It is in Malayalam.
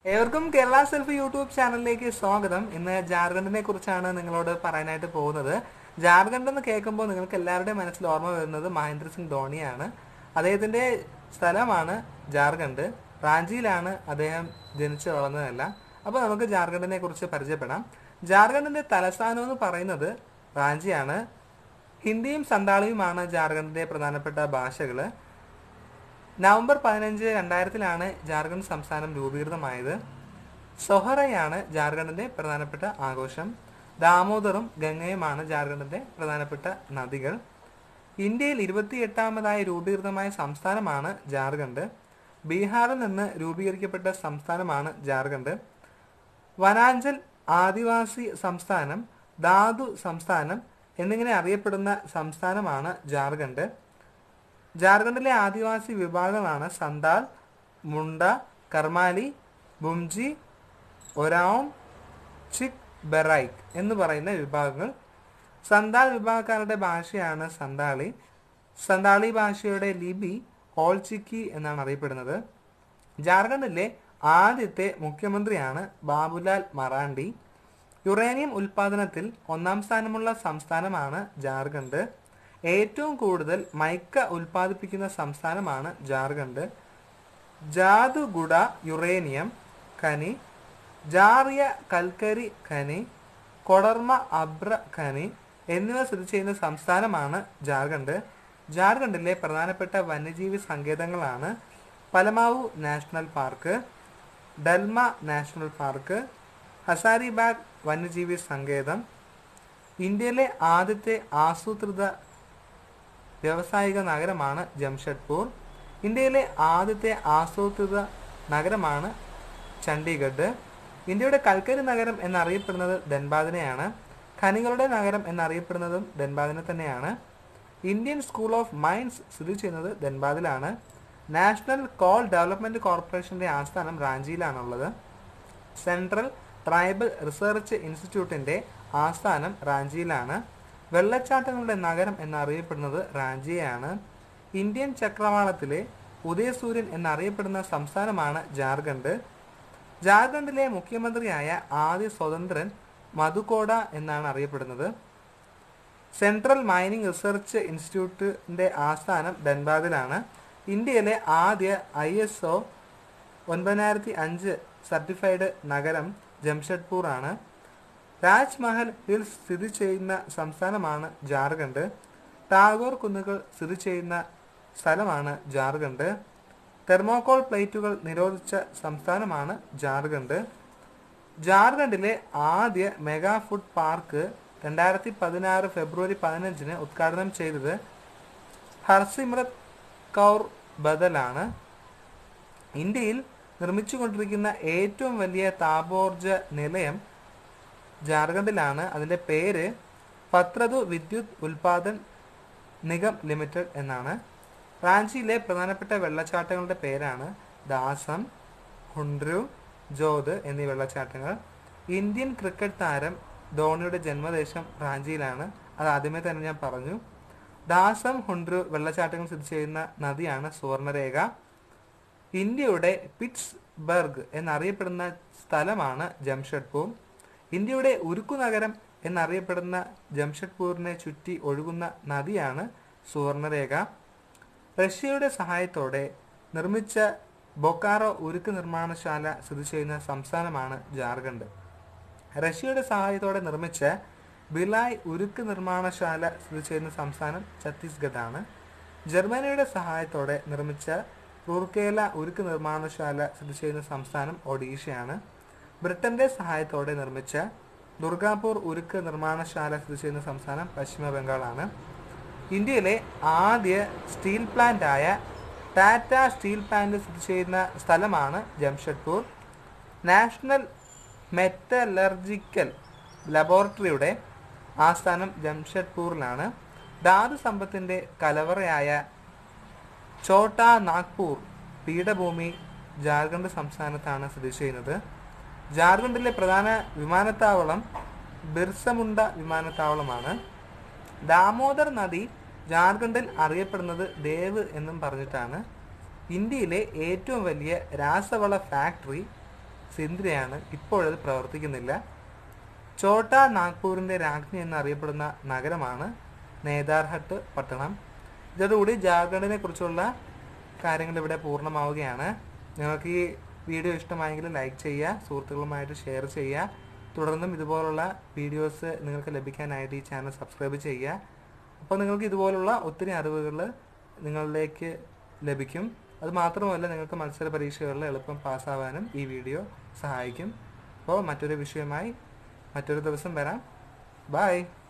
ഏവർക്കും കേരള സെൽഫ് യൂട്യൂബ് ചാനലിലേക്ക് സ്വാഗതം ഇന്ന് ജാർഖണ്ഡിനെ കുറിച്ചാണ് നിങ്ങളോട് പറയാനായിട്ട് പോകുന്നത് ജാർഖണ്ഡ് എന്ന് കേൾക്കുമ്പോൾ നിങ്ങൾക്ക് എല്ലാവരുടെയും മനസ്സിൽ ഓർമ്മ വരുന്നത് മഹേന്ദ്ര സിംഗ് ധോണിയാണ് അദ്ദേഹത്തിന്റെ സ്ഥലമാണ് ജാർഖണ്ഡ് റാഞ്ചിയിലാണ് അദ്ദേഹം ജനിച്ചു വളർന്നതെല്ലാം അപ്പോൾ നമുക്ക് ജാർഖണ്ഡിനെ കുറിച്ച് പരിചയപ്പെടാം ജാർഖണ്ഡിന്റെ തലസ്ഥാനം എന്ന് പറയുന്നത് റാഞ്ചിയാണ് ഹിന്ദിയും സന്താളിയുമാണ് ജാർഖണ്ഡിന്റെ പ്രധാനപ്പെട്ട ഭാഷകള് നവംബർ പതിനഞ്ച് രണ്ടായിരത്തിലാണ് ജാർഖണ്ഡ് സംസ്ഥാനം രൂപീകൃതമായത് സൊഹറയാണ് ജാർഖണ്ഡിന്റെ പ്രധാനപ്പെട്ട ആഘോഷം ദാമോദറും ഗംഗയുമാണ് ജാർഖണ്ഡിന്റെ പ്രധാനപ്പെട്ട നദികൾ ഇന്ത്യയിൽ ഇരുപത്തിയെട്ടാമതായി രൂപീകൃതമായ സംസ്ഥാനമാണ് ജാർഖണ്ഡ് ബീഹാറിൽ നിന്ന് രൂപീകരിക്കപ്പെട്ട സംസ്ഥാനമാണ് ജാർഖണ്ഡ് വനാഞ്ചൽ ആദിവാസി സംസ്ഥാനം ധാതു സംസ്ഥാനം എന്നിങ്ങനെ അറിയപ്പെടുന്ന സംസ്ഥാനമാണ് ജാർഖണ്ഡ് ജാർഖണ്ഡിലെ ആദിവാസി വിഭാഗങ്ങളാണ് സന്താൽ മുണ്ട കർമാലി ബുംജി ഒരാം ചിക് ബെറൈക്ക് എന്ന് പറയുന്ന വിഭാഗങ്ങൾ സന്താൽ വിഭാഗക്കാരുടെ ഭാഷയാണ് സന്താളി സന്താളി ഭാഷയുടെ ലിപി ഓൾചിക്കി എന്നാണ് അറിയപ്പെടുന്നത് ജാർഖണ്ഡിലെ ആദ്യത്തെ മുഖ്യമന്ത്രിയാണ് ബാബുലാൽ മറാണ്ടി യുറേനിയം ഉൽപാദനത്തിൽ ഒന്നാം സ്ഥാനമുള്ള സംസ്ഥാനമാണ് ജാർഖണ്ഡ് ഏറ്റവും കൂടുതൽ മൈക്ക ഉൽപ്പാദിപ്പിക്കുന്ന സംസ്ഥാനമാണ് ജാർഖണ്ഡ് ജാദുഗുഡ യുറേനിയം ഖനി ജാറിയ കൽക്കരി ഖനി കൊടർമ അബ്ര ഖനി എന്നിവ സ്ഥിതി ചെയ്യുന്ന സംസ്ഥാനമാണ് ജാർഖണ്ഡ് ജാർഖണ്ഡിലെ പ്രധാനപ്പെട്ട വന്യജീവി സങ്കേതങ്ങളാണ് Palamau national park Dalma national park Hazaribagh വന്യജീവി സങ്കേതം ഇന്ത്യയിലെ ആദ്യത്തെ ആസൂത്രിത വ്യാവസായിക നഗരമാണ് ജംഷഡ്പൂർ ഇന്ത്യയിലെ ആദ്യത്തെ ആസൂത്രിത നഗരമാണ് ചണ്ഡീഗഡ് ഇന്ത്യയുടെ കൽക്കരി നഗരം എന്നറിയപ്പെടുന്നത് ധൻബാദിനെയാണ് ഖനികളുടെ നഗരം എന്നറിയപ്പെടുന്നതും ധൻബാദിനെ തന്നെയാണ് ഇന്ത്യൻ സ്കൂൾ ഓഫ് മൈൻസ് സ്ഥിതി ചെയ്യുന്നത് ധൻബാദിലാണ് നാഷണൽ കോൾ ഡെവലപ്മെന്റ് കോർപ്പറേഷന്റെ ആസ്ഥാനം റാഞ്ചിയിലാണുള്ളത് സെൻട്രൽ ട്രൈബൽ റിസർച്ച് ഇൻസ്റ്റിറ്റ്യൂട്ടിന്റെ ആസ്ഥാനം റാഞ്ചിയിലാണ് വെള്ളച്ചാട്ടങ്ങളുടെ നഗരം എന്നറിയപ്പെടുന്നത് റാഞ്ചിയാണ് ഇന്ത്യൻ ചക്രവാളത്തിലെ ഉദയസൂര്യൻ എന്നറിയപ്പെടുന്ന സംസ്ഥാനമാണ് ജാർഖണ്ഡ് ജാർഖണ്ഡിലെ മുഖ്യമന്ത്രിയായ ആദ്യ സ്വതന്ത്രൻ മധുകോഡ എന്നാണ് അറിയപ്പെടുന്നത് സെൻട്രൽ മൈനിങ് റിസർച്ച് ഇൻസ്റ്റിറ്റ്യൂട്ടിന്റെ ആസ്ഥാനം ധൻബാദിലാണ് ഇന്ത്യയിലെ ആദ്യ ഐ എസ് ഒ ഒൻപതിനായിരത്തി അഞ്ച് സർട്ടിഫൈഡ് നഗരം ജംഷഡ്പൂർ ആണ് രാജ്മഹൽ ഹിൽസ് സ്ഥിതി ചെയ്യുന്ന സംസ്ഥാനമാണ് ജാർഖണ്ഡ് ടാഗോർ കുന്നുകൾ സ്ഥിതി ചെയ്യുന്ന സ്ഥലമാണ് ജാർഖണ്ഡ് തെർമോകോൾ പ്ലേറ്റുകൾ നിരോധിച്ച സംസ്ഥാനമാണ് ജാർഖണ്ഡ് ജാർഖണ്ഡിലെ ആദ്യ മെഗാ ഫുഡ് പാർക്ക് രണ്ടായിരത്തി പതിനാറ് ഫെബ്രുവരി പതിനഞ്ചിന് ഉദ്ഘാടനം ചെയ്തത് ഹർസിമ്രത് കൗർ ബദലാണ് ഇന്ത്യയിൽ നിർമ്മിച്ചുകൊണ്ടിരിക്കുന്ന ഏറ്റവും വലിയ താപോർജ നിലയം ജാർഖണ്ഡിലാണ് അതിൻ്റെ പേര് പത്രതു വിദ്യുത് ഉൽപാദൻ നിഗം ലിമിറ്റഡ് എന്നാണ് റാഞ്ചിയിലെ പ്രധാനപ്പെട്ട വെള്ളച്ചാട്ടങ്ങളുടെ പേരാണ് ദാസം ഹുണ്ട്രു ജോത് എന്നീ വെള്ളച്ചാട്ടങ്ങൾ ഇന്ത്യൻ ക്രിക്കറ്റ് താരം ധോണിയുടെ ജന്മദേശം റാഞ്ചിയിലാണ് അത് ആദ്യമേ തന്നെ ഞാൻ പറഞ്ഞു ദാസം ഹുണ്ട്രു വെള്ളച്ചാട്ടങ്ങൾ സ്ഥിതി ചെയ്യുന്ന നദിയാണ് സുവർണരേഖ ഇന്ത്യയുടെ പിറ്റ്സ്ബർഗ് എന്നറിയപ്പെടുന്ന സ്ഥലമാണ് ജംഷഡ്പൂർ ഇന്ത്യയുടെ ഉരുക്കു നഗരം എന്നറിയപ്പെടുന്ന ജംഷഡ്പൂരിനെ ചുറ്റി ഒഴുകുന്ന നദിയാണ് സുവർണരേഖ റഷ്യയുടെ സഹായത്തോടെ നിർമ്മിച്ച ബൊക്കാറോ ഉരുക്ക് നിർമ്മാണശാല സ്ഥിതി ചെയ്യുന്ന സംസ്ഥാനമാണ് ജാർഖണ്ഡ് റഷ്യയുടെ സഹായത്തോടെ നിർമ്മിച്ച ബിലായ് ഉരുക്ക് നിർമ്മാണശാല സ്ഥിതി ചെയ്യുന്ന സംസ്ഥാനം ഛത്തീസ്ഗഡ് ആണ് ജർമ്മനിയുടെ സഹായത്തോടെ നിർമ്മിച്ച റൂർക്കേല ഉരുക്ക് നിർമ്മാണശാല സ്ഥിതി ചെയ്യുന്ന സംസ്ഥാനം ഒഡീഷയാണ് ബ്രിട്ടന്റെ സഹായത്തോടെ നിർമ്മിച്ച ദുർഗാപൂർ ഉരുക്ക് നിർമ്മാണശാല സ്ഥിതി ചെയ്യുന്ന സംസ്ഥാനം പശ്ചിമ ബംഗാളാണ് ഇന്ത്യയിലെ ആദ്യ സ്റ്റീൽ പ്ലാന്റ് ആയ ടാറ്റ സ്റ്റീൽ പ്ലാന്റ് സ്ഥിതി ചെയ്യുന്ന സ്ഥലമാണ് ജംഷഡ്പൂർ നാഷണൽ മെറ്റലർജിക്കൽ ലബോറട്ടറിയുടെ ആസ്ഥാനം ജംഷഡ്പൂരിലാണ് ധാതു സമ്പത്തിന്റെ കലവറയായ ഛോട്ടാ നാഗ്പൂർ പീഠഭൂമി ജാർഖണ്ഡ് സംസ്ഥാനത്താണ് സ്ഥിതി ചെയ്യുന്നത് ജാർഖണ്ഡിലെ പ്രധാന വിമാനത്താവളം ബിർസമുണ്ട വിമാനത്താവളമാണ് ദാമോദർ നദി ജാർഖണ്ഡിൽ അറിയപ്പെടുന്നത് ദേവ് എന്നും പറഞ്ഞിട്ടാണ് ഇന്ത്യയിലെ ഏറ്റവും വലിയ രാസവള ഫാക്ടറി സിന്ദ്രയാണ് ഇപ്പോഴത് പ്രവർത്തിക്കുന്നില്ല ചോട്ട നാഗ്പൂരിൻ്റെ രാജ്ഞി എന്നറിയപ്പെടുന്ന നഗരമാണ് നേതാർഹട്ട് പട്ടണം ഇതോടുകൂടി ജാർഖണ്ഡിനെ കുറിച്ചുള്ള കാര്യങ്ങൾ ഇവിടെ പൂർണ്ണമാവുകയാണ് നിങ്ങൾക്ക് ഈ വീഡിയോ ഇഷ്ടമായെങ്കിൽ ലൈക്ക് ചെയ്യുക സുഹൃത്തുക്കളുമായിട്ട് ഷെയർ ചെയ്യുക തുടർന്നും ഇതുപോലുള്ള വീഡിയോസ് നിങ്ങൾക്ക് ലഭിക്കാനായിട്ട് ഈ ചാനൽ സബ്സ്ക്രൈബ് ചെയ്യുക അപ്പോൾ നിങ്ങൾക്ക് ഇതുപോലുള്ള ഒത്തിരി അറിവുകൾ നിങ്ങളിലേക്ക് ലഭിക്കും അത് മാത്രമല്ല നിങ്ങൾക്ക് മത്സര പരീക്ഷകളിൽ എളുപ്പം പാസ്സാവാനും ഈ വീഡിയോ സഹായിക്കും അപ്പോൾ മറ്റൊരു വിഷയമായി മറ്റൊരു ദിവസം വരാം ബൈ